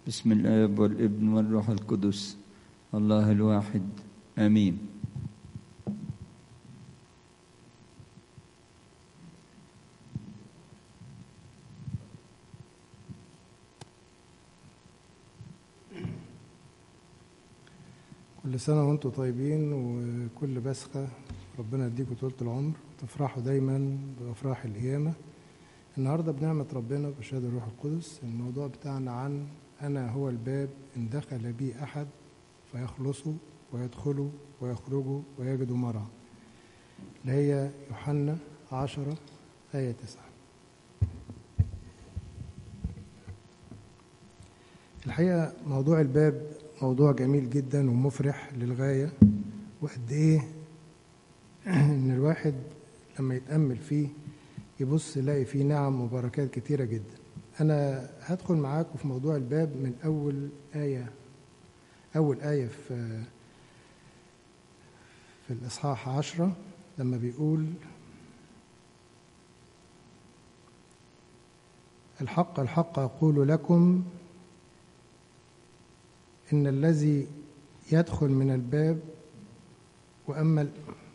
بسم الآب والابن والروح القدس الله الواحد آمين كل سنة وانتم طيبين وكل بسخة ربنا يديكم طولة العمر تفرحوا دايما بأفراح القيامة النهاردة بنعمة ربنا بشهادة الروح القدس الموضوع بتاعنا عن أنا هو الباب إن دخل بي أحد فيخلصوا ويدخلوا ويخرجوا ويجدوا مرعى اللي هي يوحنا عشرة آية تسعة الحقيقة موضوع الباب موضوع جميل جدا ومفرح للغاية وقد إيه إن الواحد لما يتأمل فيه يبص يلاقي فيه نعم وبركات كتيرة جدا أنا هدخل معاكم في موضوع الباب من أول آية أول آية في في الإصحاح عشرة لما بيقول الحق الحق أقول لكم إن الذي يدخل من الباب وأما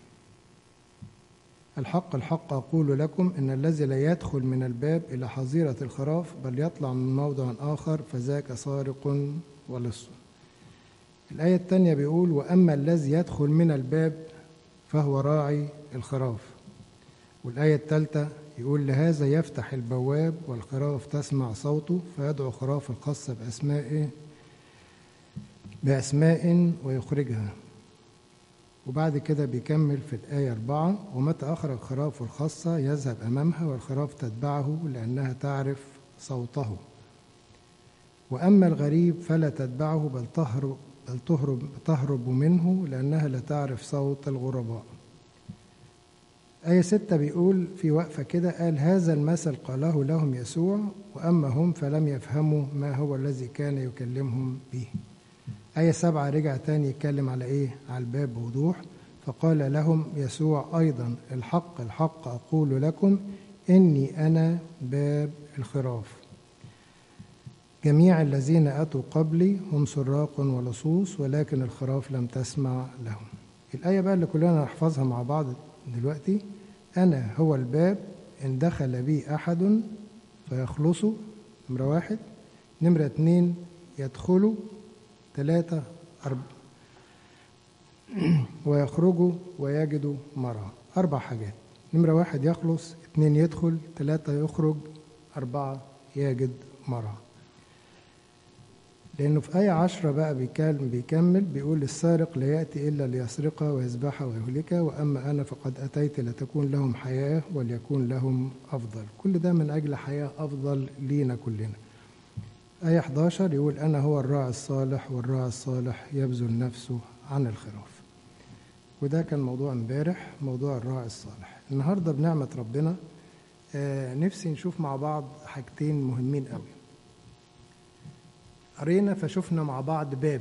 الحق الحق أقول لكم إن الذي لا يدخل من الباب إلى حظيرة الخراف بل يطلع من موضع آخر فذاك سارق ولص الآية الثانية بيقول وأما الذي يدخل من الباب فهو راعي الخراف والآية الثالثة يقول لهذا يفتح البواب والخراف تسمع صوته فيدعو خراف الخاصة بأسمائه بأسماء ويخرجها وبعد كده بيكمل في الآية أربعة ومتى أخرج خراف الخاصة يذهب أمامها والخراف تتبعه لأنها تعرف صوته وأما الغريب فلا تتبعه بل تهرب بل تهرب تهرب منه لأنها لا تعرف صوت الغرباء آية ستة بيقول في وقفة كده قال هذا المثل قاله لهم يسوع وأما هم فلم يفهموا ما هو الذي كان يكلمهم به آية سبعة رجع تاني يتكلم على إيه؟ على الباب بوضوح فقال لهم يسوع أيضا الحق الحق أقول لكم إني أنا باب الخراف جميع الذين أتوا قبلي هم سراق ولصوص ولكن الخراف لم تسمع لهم الآية بقى اللي كلنا نحفظها مع بعض دلوقتي أنا هو الباب إن دخل بي أحد فيخلصوا نمرة واحد نمرة اتنين يدخلوا ثلاثة أربعة ويخرجوا ويجدوا مرعى أربع حاجات نمرة واحد يخلص اثنين يدخل ثلاثة يخرج أربعة يجد مرعى لأنه في آية عشرة بقى بيكلم بيكمل بيقول السارق لا يأتي إلا ليسرق ويذبح ويهلك وأما أنا فقد أتيت لتكون لهم حياة وليكون لهم أفضل كل ده من أجل حياة أفضل لينا كلنا آية 11 يقول أنا هو الراعي الصالح والراعي الصالح يبذل نفسه عن الخراف وده كان موضوع امبارح موضوع الراعي الصالح النهاردة بنعمة ربنا آه نفسي نشوف مع بعض حاجتين مهمين قوي قرينا فشفنا مع بعض باب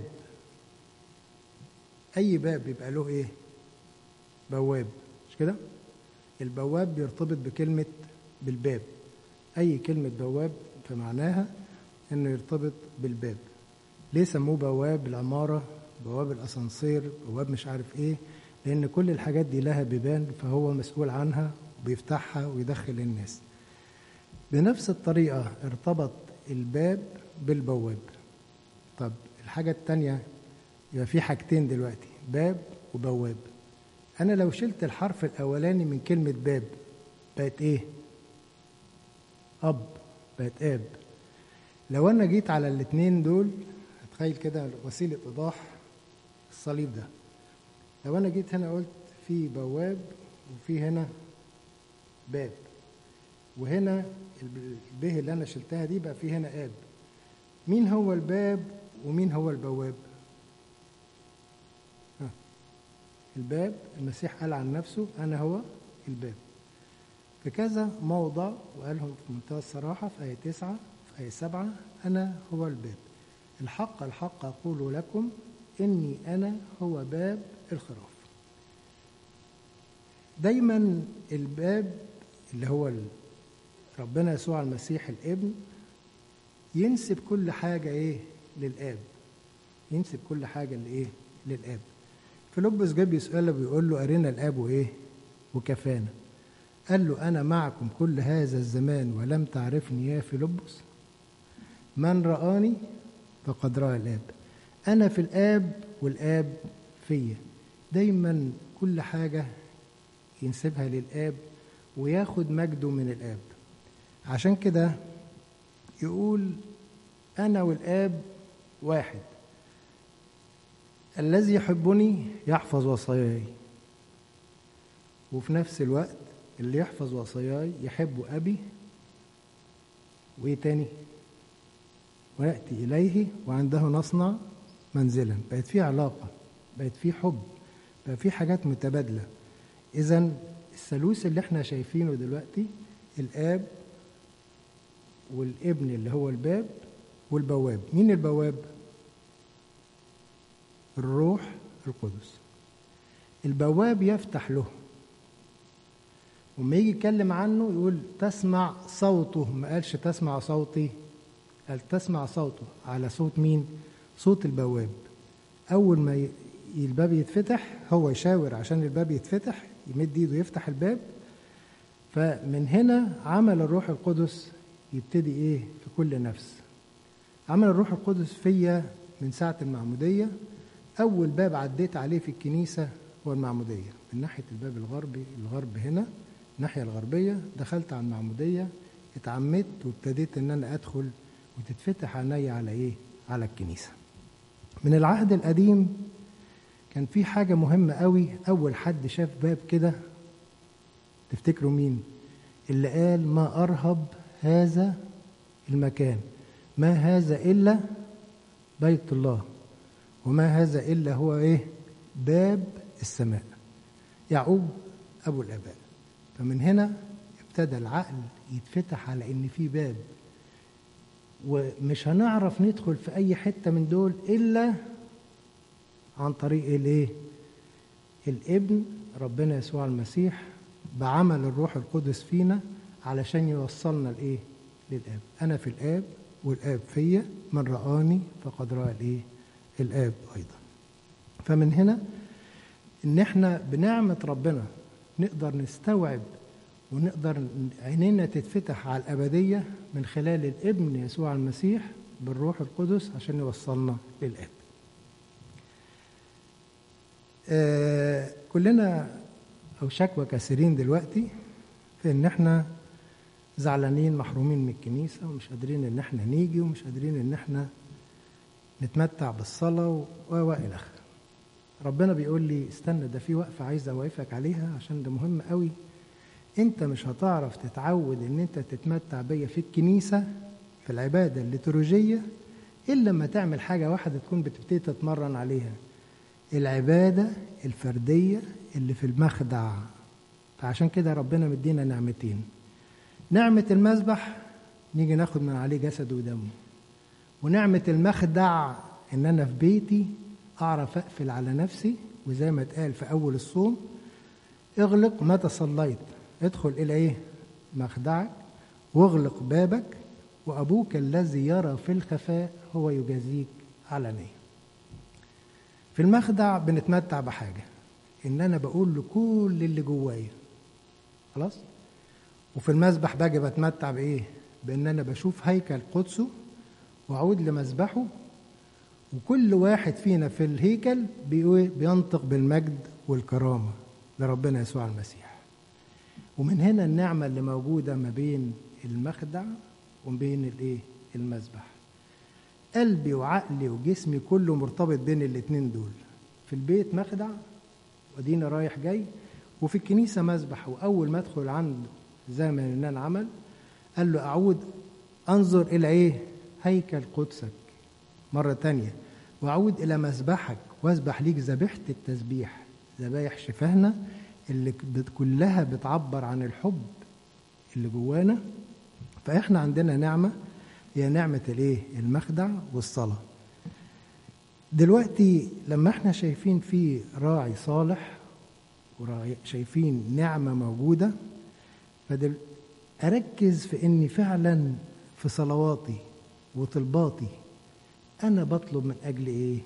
أي باب يبقى له إيه بواب مش كده البواب بيرتبط بكلمة بالباب أي كلمة بواب فمعناها انه يرتبط بالباب ليه سموه بواب العمارة بواب الأسانسير بواب مش عارف ايه لأن كل الحاجات دي لها بيبان فهو مسؤول عنها وبيفتحها ويدخل الناس بنفس الطريقة ارتبط الباب بالبواب طب الحاجة التانية يبقى في حاجتين دلوقتي باب وبواب أنا لو شلت الحرف الأولاني من كلمة باب بقت إيه؟ أب بقت آب لو انا جيت على الاثنين دول هتخيل كده وسيله ايضاح الصليب ده لو انا جيت هنا قلت في بواب وفي هنا باب وهنا البه اللي انا شلتها دي بقى في هنا اب مين هو الباب ومين هو البواب ها. الباب المسيح قال عن نفسه انا هو الباب في كذا موضع وقالهم في منتهى الصراحه في ايه تسعه آية سبعة أنا هو الباب الحق الحق أقول لكم إني أنا هو باب الخراف دايما الباب اللي هو ربنا يسوع المسيح الابن ينسب كل حاجة إيه للآب ينسب كل حاجة لإيه للآب فيلبس جاب يسأله بيقول له أرنا الآب وإيه وكفانا قال له أنا معكم كل هذا الزمان ولم تعرفني يا فيلبس من رآني فقد رأى الآب أنا في الآب والآب فيا دايما كل حاجة ينسبها للآب وياخد مجده من الآب عشان كده يقول أنا والآب واحد الذي يحبني يحفظ وصاياي وفي نفس الوقت اللي يحفظ وصاياي يحب أبي وإيه تاني ويأتي إليه وعنده نصنع منزلا بقت في علاقة بقت في حب بقى في حاجات متبادلة إذا الثالوث اللي احنا شايفينه دلوقتي الآب والابن اللي هو الباب والبواب مين البواب؟ الروح القدس البواب يفتح له وما يجي يتكلم عنه يقول تسمع صوته ما قالش تسمع صوتي قال تسمع صوته على صوت مين صوت البواب اول ما ي- الباب يتفتح هو يشاور عشان الباب يتفتح يمد ايده يفتح الباب فمن هنا عمل الروح القدس يبتدي ايه في كل نفس عمل الروح القدس فيا من ساعة المعمودية أول باب عديت عليه في الكنيسة هو المعمودية من ناحية الباب الغربي الغرب هنا الناحية الغربية دخلت على المعمودية اتعمدت وابتديت إن أنا أدخل وتتفتح عيني على إيه؟ على الكنيسة. من العهد القديم كان في حاجة مهمة قوي أول حد شاف باب كده تفتكروا مين؟ اللي قال ما أرهب هذا المكان ما هذا إلا بيت الله وما هذا إلا هو إيه باب السماء يعقوب أبو الآباء فمن هنا ابتدى العقل يتفتح على إن في باب ومش هنعرف ندخل في أي حتة من دول إلا عن طريق الإيه الابن ربنا يسوع المسيح بعمل الروح القدس فينا علشان يوصلنا لإيه للآب أنا في الآب والآب فيا من رآني فقد رأى الإيه الآب أيضا فمن هنا إن إحنا بنعمة ربنا نقدر نستوعب ونقدر عينينا تتفتح على الأبدية من خلال الابن يسوع المسيح بالروح القدس عشان يوصلنا للآب آه كلنا أو شكوى كثيرين دلوقتي في إن إحنا زعلانين محرومين من الكنيسة ومش قادرين إن إحنا نيجي ومش قادرين إن إحنا نتمتع بالصلاة وإلى آخره. ربنا بيقول لي استنى ده في وقفة عايز أوقفك عليها عشان ده مهم قوي. أنت مش هتعرف تتعود إن أنت تتمتع بيا في الكنيسة في العبادة الليتورجية إلا لما تعمل حاجة واحدة تكون بتبتدي تتمرن عليها. العبادة الفردية اللي في المخدع. فعشان كده ربنا مدينا نعمتين. نعمة المذبح نيجي ناخد من عليه جسد ودمه. ونعمة المخدع إن أنا في بيتي أعرف أقفل على نفسي وزي ما اتقال في أول الصوم اغلق متى صليت ادخل إلى إيه؟ مخدعك واغلق بابك وأبوك الذي يرى في الخفاء هو يجازيك علنيا. في المخدع بنتمتع بحاجة إن أنا بقول له كل اللي جوايا خلاص؟ وفي المسبح باجي بتمتع بإيه؟ بإن أنا بشوف هيكل قدسه وأعود لمذبحه وكل واحد فينا في الهيكل بينطق بالمجد والكرامة لربنا يسوع المسيح ومن هنا النعمة اللي موجودة ما بين المخدع وما بين الايه المذبح قلبي وعقلي وجسمي كله مرتبط بين الاتنين دول في البيت مخدع ودينا رايح جاي وفي الكنيسة مذبح وأول ما أدخل عنده زي ما يونان عمل قال له أعود أنظر إلى إيه هيكل قدسك مرة تانية وأعود إلى مذبحك وأذبح ليك ذبيحة التسبيح ذبايح شفاهنا اللي كلها بتعبر عن الحب اللي جوانا فإحنا عندنا نعمة هي نعمة الإيه؟ المخدع والصلاة. دلوقتي لما إحنا شايفين في راعي صالح وشايفين نعمة موجودة فدل أركز في إني فعلا في صلواتي وطلباتي أنا بطلب من أجل إيه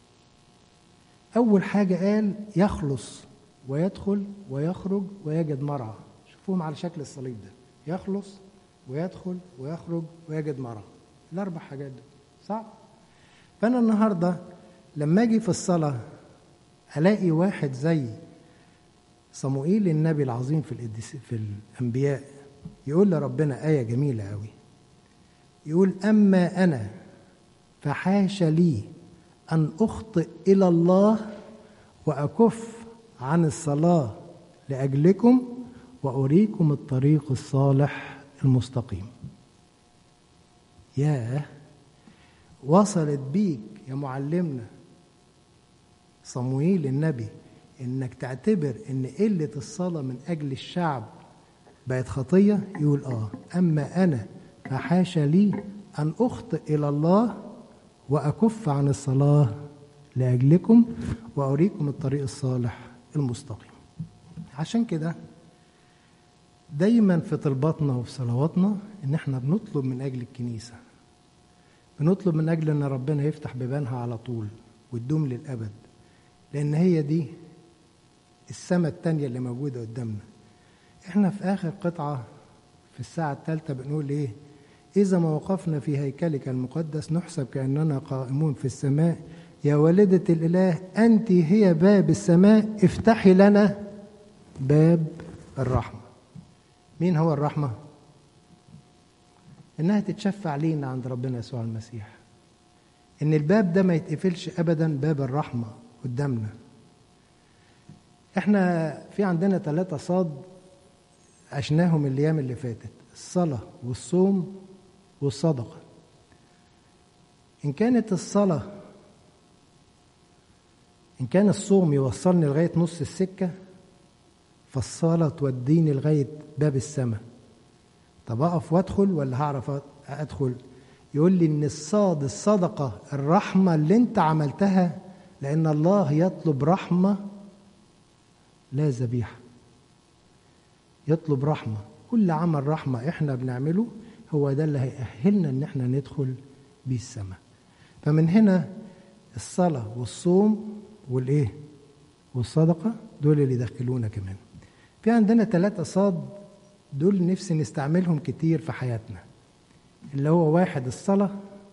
أول حاجة قال يخلص ويدخل ويخرج ويجد مرعى شوفوهم على شكل الصليب ده يخلص ويدخل ويخرج ويجد مرعى الأربع حاجات دول صح فأنا النهاردة لما أجي في الصلاة ألاقي واحد زي صموئيل النبي العظيم في القديس في الأنبياء يقول لربنا آية جميلة أوي يقول أما أنا فحاش لي أن أخطئ إلى الله وأكف عن الصلاة لأجلكم وأريكم الطريق الصالح المستقيم ياه وصلت بيك يا معلمنا صموئيل النبي انك تعتبر ان قله الصلاه من اجل الشعب بقت خطيه يقول اه اما انا فحاش لي ان اخطئ الى الله واكف عن الصلاه لاجلكم واريكم الطريق الصالح المستقيم عشان كده دايما في طلباتنا وفي صلواتنا ان احنا بنطلب من اجل الكنيسه بنطلب من اجل ان ربنا يفتح بيبانها على طول وتدوم للابد لان هي دي السماء التانية اللي موجودة قدامنا احنا في آخر قطعة في الساعة الثالثة بنقول ايه إذا ما وقفنا في هيكلك المقدس نحسب كأننا قائمون في السماء يا والدة الإله أنت هي باب السماء افتحي لنا باب الرحمة مين هو الرحمة؟ إنها تتشفع لينا عند ربنا يسوع المسيح إن الباب ده ما يتقفلش أبدا باب الرحمة قدامنا احنا في عندنا ثلاثة صاد عشناهم الأيام اللي فاتت الصلاة والصوم والصدقة إن كانت الصلاة إن كان الصوم يوصلني لغاية نص السكة فالصلاة توديني لغاية باب السماء طب أقف وأدخل ولا هعرف أدخل يقول لي إن الصاد الصدقة الرحمة اللي أنت عملتها لأن الله يطلب رحمة لا ذبيحة يطلب رحمة كل عمل رحمة احنا بنعمله هو ده اللي هيأهلنا ان احنا ندخل بيه السماء فمن هنا الصلاة والصوم والايه والصدقة دول اللي يدخلونا كمان في عندنا ثلاثة صاد دول نفسي نستعملهم كتير في حياتنا اللي هو واحد الصلاة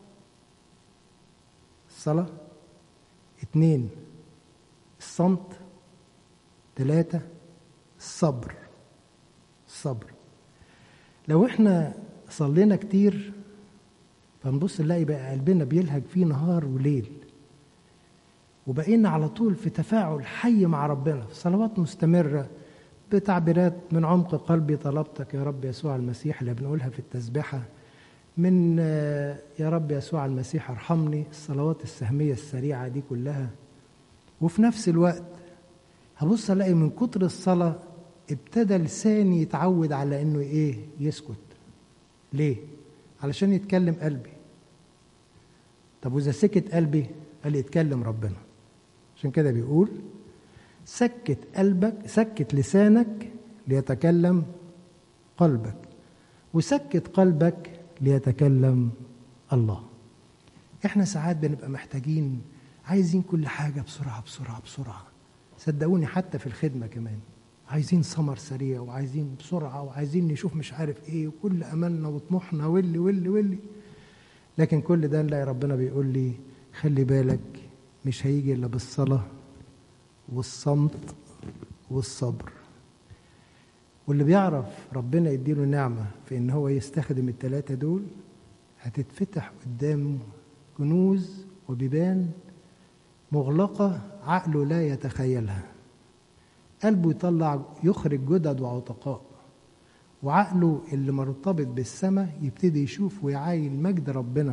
الصلاة اتنين الصمت ثلاثة الصبر الصبر لو احنا صلينا كتير فنبص نلاقي بقى قلبنا بيلهج فيه نهار وليل وبقينا على طول في تفاعل حي مع ربنا في صلوات مستمرة بتعبيرات من عمق قلبي طلبتك يا رب يسوع المسيح اللي بنقولها في التسبحة من يا رب يسوع المسيح ارحمني الصلوات السهمية السريعة دي كلها وفي نفس الوقت هبص الاقي من كتر الصلاه ابتدى لساني يتعود على انه ايه يسكت ليه علشان يتكلم قلبي طب واذا سكت قلبي قال يتكلم ربنا عشان كده بيقول سكت قلبك سكت لسانك ليتكلم قلبك وسكت قلبك ليتكلم الله احنا ساعات بنبقى محتاجين عايزين كل حاجه بسرعه بسرعه بسرعه صدقوني حتى في الخدمه كمان عايزين ثمر سريع وعايزين بسرعه وعايزين نشوف مش عارف ايه وكل املنا وطموحنا واللي واللي واللي لكن كل ده نلاقي ربنا بيقول لي خلي بالك مش هيجي الا بالصلاه والصمت والصبر واللي بيعرف ربنا يديله نعمه في ان هو يستخدم الثلاثه دول هتتفتح قدامه كنوز وبيبان مغلقة عقله لا يتخيلها قلبه يطلع يخرج جدد وعتقاء وعقله اللي مرتبط بالسماء يبتدي يشوف ويعاين مجد ربنا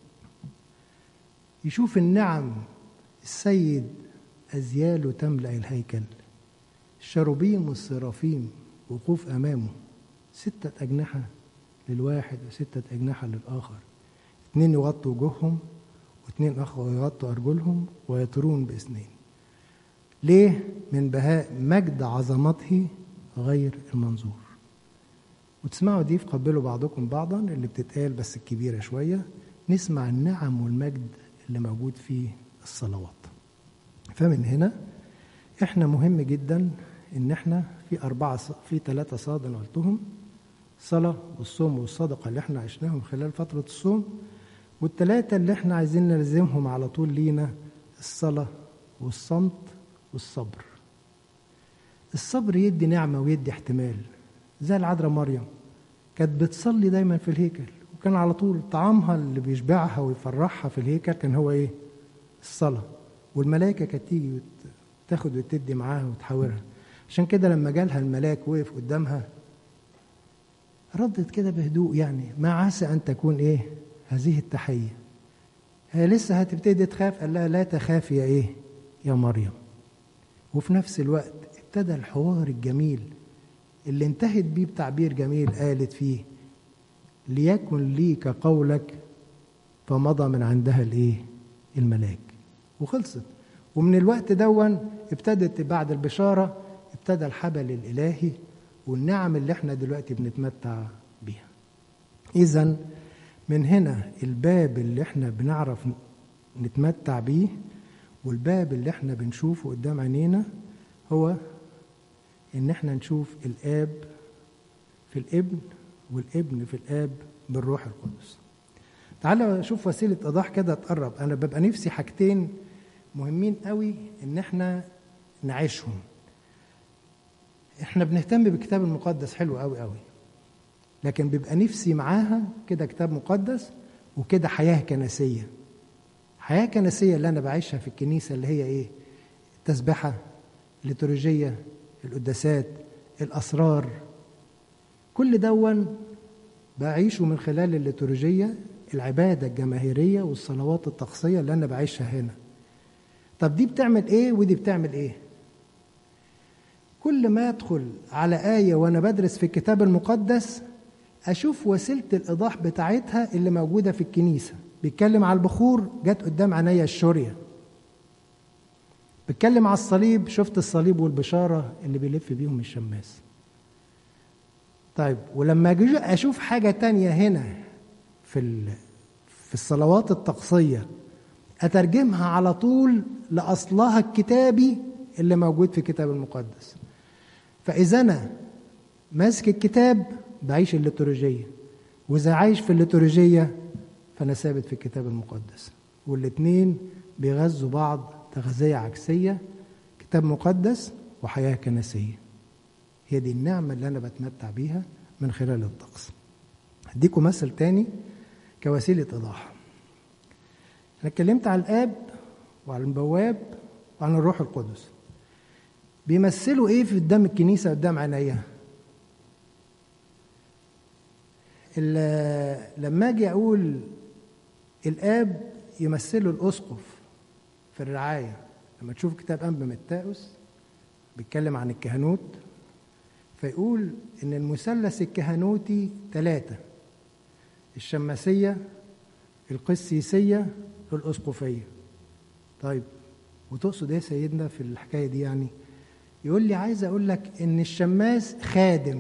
يشوف النعم السيد أزياله تملأ الهيكل الشروبيم والسرافيم وقوف أمامه ستة أجنحة للواحد وستة أجنحة للآخر اتنين يغطوا وجوههم واثنين أخوة يغطوا أرجلهم ويطرون باثنين ليه؟ من بهاء مجد عظمته غير المنظور وتسمعوا دي في قبلوا بعضكم بعضا اللي بتتقال بس الكبيرة شوية نسمع النعم والمجد اللي موجود في الصلوات فمن هنا احنا مهم جدا ان احنا في أربعة في ثلاثة صاد أنا قلتهم الصلاة والصوم والصدقة اللي احنا عشناهم خلال فترة الصوم والثلاثة اللي احنا عايزين نلزمهم على طول لينا الصلاة والصمت والصبر الصبر يدي نعمة ويدي احتمال زي العذراء مريم كانت بتصلي دايما في الهيكل وكان على طول طعامها اللي بيشبعها ويفرحها في الهيكل كان هو ايه الصلاة والملائكة كانت تيجي تاخد وتدي معاها وتحاورها عشان كده لما جالها الملاك وقف قدامها ردت كده بهدوء يعني ما عسى ان تكون ايه هذه التحيه هي لسه هتبتدي تخاف قال لها لا تخافي يا ايه يا مريم وفي نفس الوقت ابتدى الحوار الجميل اللي انتهت بيه بتعبير جميل قالت فيه ليكن لي كقولك فمضى من عندها الايه الملاك وخلصت ومن الوقت دون ابتدت بعد البشاره ابتدى الحبل الالهي والنعم اللي احنا دلوقتي بنتمتع بيها اذا من هنا الباب اللي احنا بنعرف نتمتع بيه والباب اللي احنا بنشوفه قدام عينينا هو ان احنا نشوف الاب في الابن والابن في الاب بالروح القدس تعالى شوف وسيله ايضاح كده تقرب انا ببقى نفسي حاجتين مهمين قوي ان احنا نعيشهم احنا بنهتم بالكتاب المقدس حلو قوي قوي لكن بيبقى نفسي معاها كده كتاب مقدس وكده حياه كنسيه حياه كنسيه اللي انا بعيشها في الكنيسه اللي هي ايه التسبحه الليتورجيه القداسات الاسرار كل دون بعيشه من خلال الليتورجيه العباده الجماهيريه والصلوات الطقسيه اللي انا بعيشها هنا طب دي بتعمل ايه ودي بتعمل ايه كل ما ادخل على ايه وانا بدرس في الكتاب المقدس اشوف وسيله الايضاح بتاعتها اللي موجوده في الكنيسه بيتكلم على البخور جت قدام عينيا الشوريه بيتكلم على الصليب شفت الصليب والبشاره اللي بيلف بيهم الشماس طيب ولما اجي اشوف حاجه تانية هنا في في الصلوات الطقسيه اترجمها على طول لاصلها الكتابي اللي موجود في الكتاب المقدس فاذا انا ماسك الكتاب بعيش الليتورجيه واذا عايش في الليتورجيه فانا ثابت في الكتاب المقدس والاثنين بيغذوا بعض تغذيه عكسيه كتاب مقدس وحياه كنسيه هي دي النعمه اللي انا بتمتع بيها من خلال الطقس هديكم مثل تاني كوسيله ايضاح انا اتكلمت على الاب وعلى البواب وعن الروح القدس بيمثلوا ايه في قدام الكنيسه قدام عينيا لما اجي اقول الاب يمثله الاسقف في الرعايه لما تشوف كتاب انبا متاوس بيتكلم عن الكهنوت فيقول ان المثلث الكهنوتي ثلاثه الشماسيه القسيسيه الاسقفيه طيب وتقصد ايه سيدنا في الحكايه دي يعني يقول لي عايز اقول لك ان الشماس خادم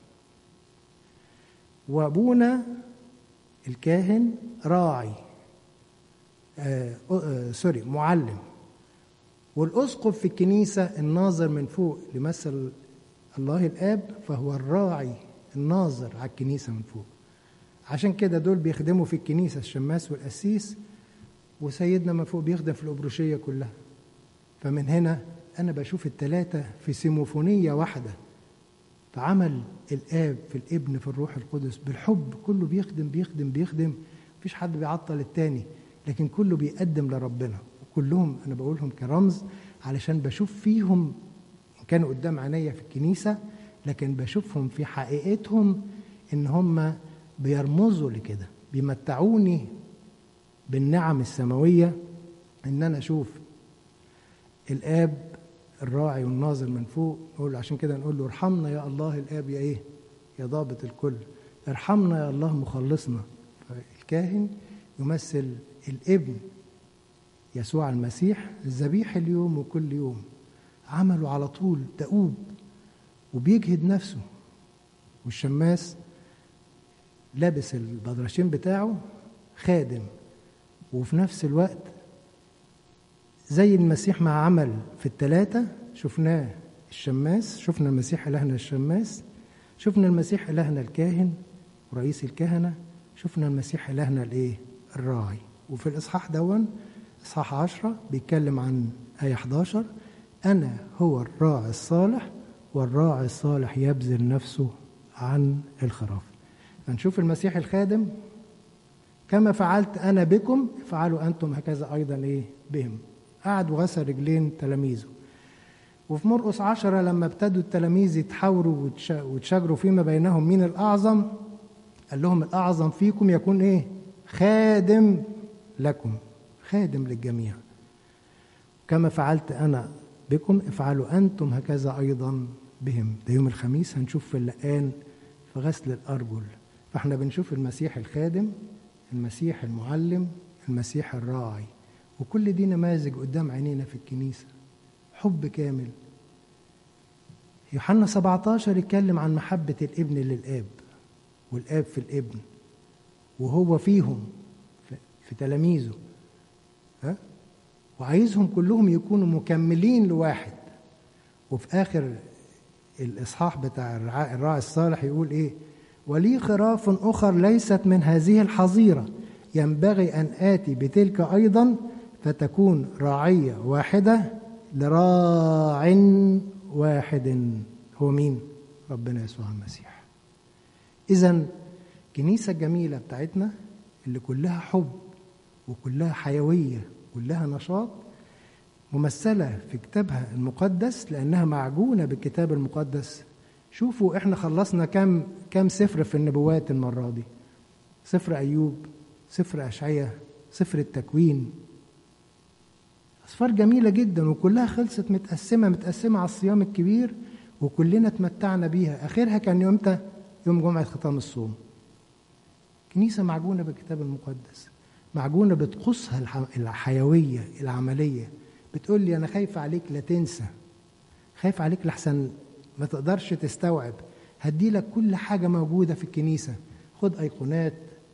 وابونا الكاهن راعي آه آه سوري معلم والاسقف في الكنيسه الناظر من فوق لمثل الله الاب فهو الراعي الناظر على الكنيسه من فوق عشان كده دول بيخدموا في الكنيسه الشماس والقسيس وسيدنا من فوق بيخدم في الابروشيه كلها فمن هنا انا بشوف الثلاثه في سيموفونيه واحده فعمل الاب في الابن في الروح القدس بالحب كله بيخدم بيخدم بيخدم مفيش حد بيعطل التاني لكن كله بيقدم لربنا وكلهم انا بقولهم كرمز علشان بشوف فيهم كانوا قدام عينيا في الكنيسه لكن بشوفهم في حقيقتهم ان هم بيرمزوا لكده بيمتعوني بالنعم السماويه ان انا اشوف الاب الراعي والناظر من فوق نقول عشان كده نقول له ارحمنا يا الله الاب يا ايه يا ضابط الكل ارحمنا يا الله مخلصنا الكاهن يمثل الابن يسوع المسيح الذبيح اليوم وكل يوم عمله على طول دؤوب وبيجهد نفسه والشماس لابس البدرشين بتاعه خادم وفي نفس الوقت زي المسيح ما عمل في الثلاثة شفناه الشماس شفنا المسيح إلهنا الشماس شفنا المسيح إلهنا الكاهن ورئيس الكهنة شفنا المسيح إلهنا الإيه؟ الراعي وفي الإصحاح دون إصحاح عشرة بيتكلم عن آية 11 أنا هو الراعي الصالح والراعي الصالح يبذل نفسه عن الخراف هنشوف المسيح الخادم كما فعلت أنا بكم افعلوا أنتم هكذا أيضا إيه بهم قعد وغسل رجلين تلاميذه وفي مرقس عشرة لما ابتدوا التلاميذ يتحاوروا وتشاجروا فيما بينهم مين الأعظم قال لهم الأعظم فيكم يكون إيه خادم لكم خادم للجميع كما فعلت أنا بكم افعلوا أنتم هكذا أيضا بهم ده يوم الخميس هنشوف في اللقان في غسل الأرجل فاحنا بنشوف المسيح الخادم المسيح المعلم المسيح الراعي وكل دي نماذج قدام عينينا في الكنيسة حب كامل يوحنا 17 يتكلم عن محبة الابن للآب والآب في الابن وهو فيهم في تلاميذه ها وعايزهم كلهم يكونوا مكملين لواحد وفي آخر الإصحاح بتاع الراعي الصالح يقول إيه ولي خراف أخر ليست من هذه الحظيرة ينبغي أن آتي بتلك أيضا فتكون راعية واحدة لراع واحد هو مين؟ ربنا يسوع المسيح إذا الكنيسة الجميلة بتاعتنا اللي كلها حب وكلها حيوية كلها نشاط ممثلة في كتابها المقدس لأنها معجونة بالكتاب المقدس شوفوا احنا خلصنا كم كم سفر في النبوات المرة دي سفر أيوب سفر أشعية سفر التكوين أسفار جميلة جدا وكلها خلصت متقسمة متقسمة على الصيام الكبير وكلنا اتمتعنا بيها آخرها كان يومتى يوم جمعة ختام الصوم كنيسة معجونة بالكتاب المقدس معجونة بطقوسها الحيوية العملية بتقول لي أنا خايفة عليك لا تنسى خايف عليك لحسن ما تقدرش تستوعب هدي لك كل حاجة موجودة في الكنيسة خد أيقونات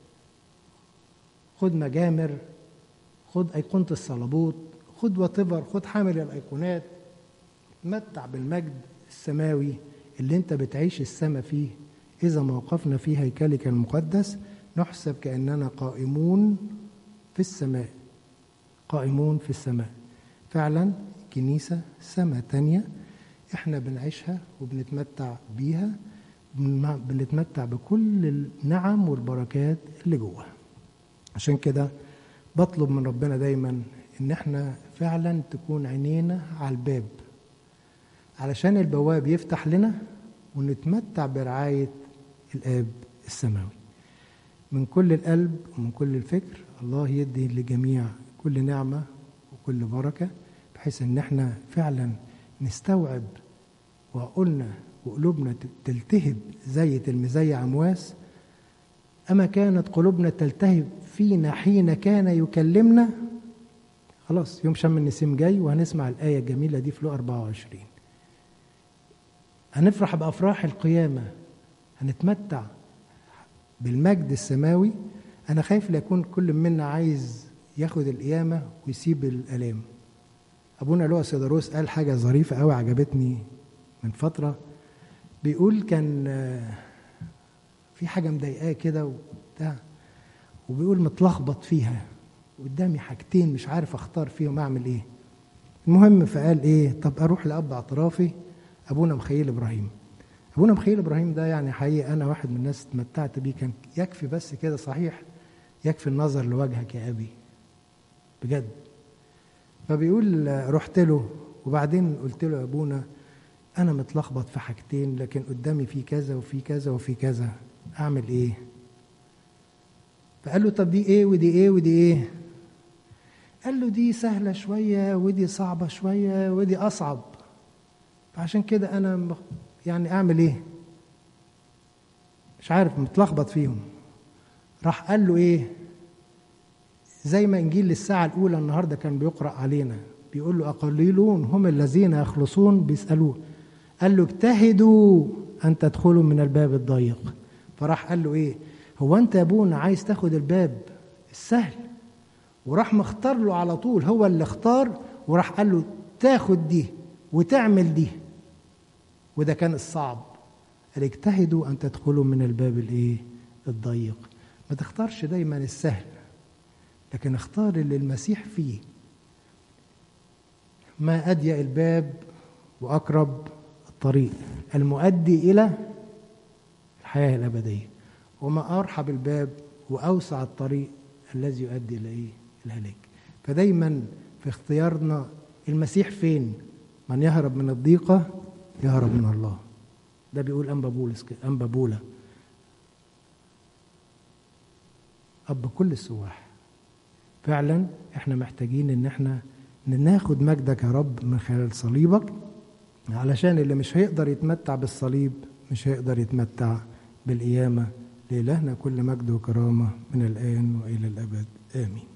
خد مجامر خد أيقونة الصليبوت خد واتيفر خد حامل الأيقونات تمتع بالمجد السماوي اللي انت بتعيش السما فيه إذا ما وقفنا في هيكلك المقدس نحسب كأننا قائمون في السماء قائمون في السماء فعلا كنيسة سما تانية احنا بنعيشها وبنتمتع بيها بنتمتع بكل النعم والبركات اللي جواها عشان كده بطلب من ربنا دايما ان احنا فعلا تكون عينينا على الباب علشان البواب يفتح لنا ونتمتع برعاية الآب السماوي من كل القلب ومن كل الفكر الله يدي لجميع كل نعمة وكل بركة بحيث ان احنا فعلا نستوعب وعقولنا وقلوبنا تلتهب زي تلميذي عمواس أما كانت قلوبنا تلتهب فينا حين كان يكلمنا خلاص يوم شم النسيم جاي وهنسمع الآية الجميلة دي في لو 24 هنفرح بأفراح القيامة هنتمتع بالمجد السماوي أنا خايف لا يكون كل منا عايز ياخد القيامة ويسيب الآلام أبونا لؤى سيدروس قال حاجة ظريفة أوي عجبتني من فترة بيقول كان في حاجة مضايقاه كده وبتاع وبيقول متلخبط فيها قدامي حاجتين مش عارف اختار فيهم اعمل ايه المهم فقال ايه طب اروح لاب اعترافي ابونا مخيل ابراهيم ابونا مخيل ابراهيم ده يعني حقيقي انا واحد من الناس اتمتعت بيه كان يكفي بس كده صحيح يكفي النظر لوجهك يا ابي بجد فبيقول رحت له وبعدين قلت له يا ابونا انا متلخبط في حاجتين لكن قدامي في كذا وفي كذا وفي كذا اعمل ايه فقال له طب دي ايه ودي ايه ودي ايه قال له دي سهله شويه ودي صعبه شويه ودي اصعب فعشان كده انا يعني اعمل ايه مش عارف متلخبط فيهم راح قال له ايه زي ما انجيل الساعه الاولى النهارده كان بيقرا علينا بيقول له اقليلون هم الذين يخلصون بيسالوه قال له اجتهدوا ان تدخلوا من الباب الضيق فراح قال له ايه هو انت يا ابونا عايز تاخد الباب السهل وراح مختار له على طول هو اللي اختار وراح قال له تاخد دي وتعمل دي وده كان الصعب قال اجتهدوا ان تدخلوا من الباب الايه الضيق ما تختارش دايما السهل لكن اختار اللي المسيح فيه ما اضيق الباب واقرب الطريق المؤدي الى الحياه الابديه وما ارحب الباب واوسع الطريق الذي يؤدي الى ايه الهلاك فدايما في اختيارنا المسيح فين من يهرب من الضيقه يهرب من الله ده بيقول انبا بولس كده انبا بولا اب كل السواح فعلا احنا محتاجين ان احنا ناخد مجدك يا رب من خلال صليبك علشان اللي مش هيقدر يتمتع بالصليب مش هيقدر يتمتع بالقيامه لإلهنا كل مجد وكرامه من الان والى الابد امين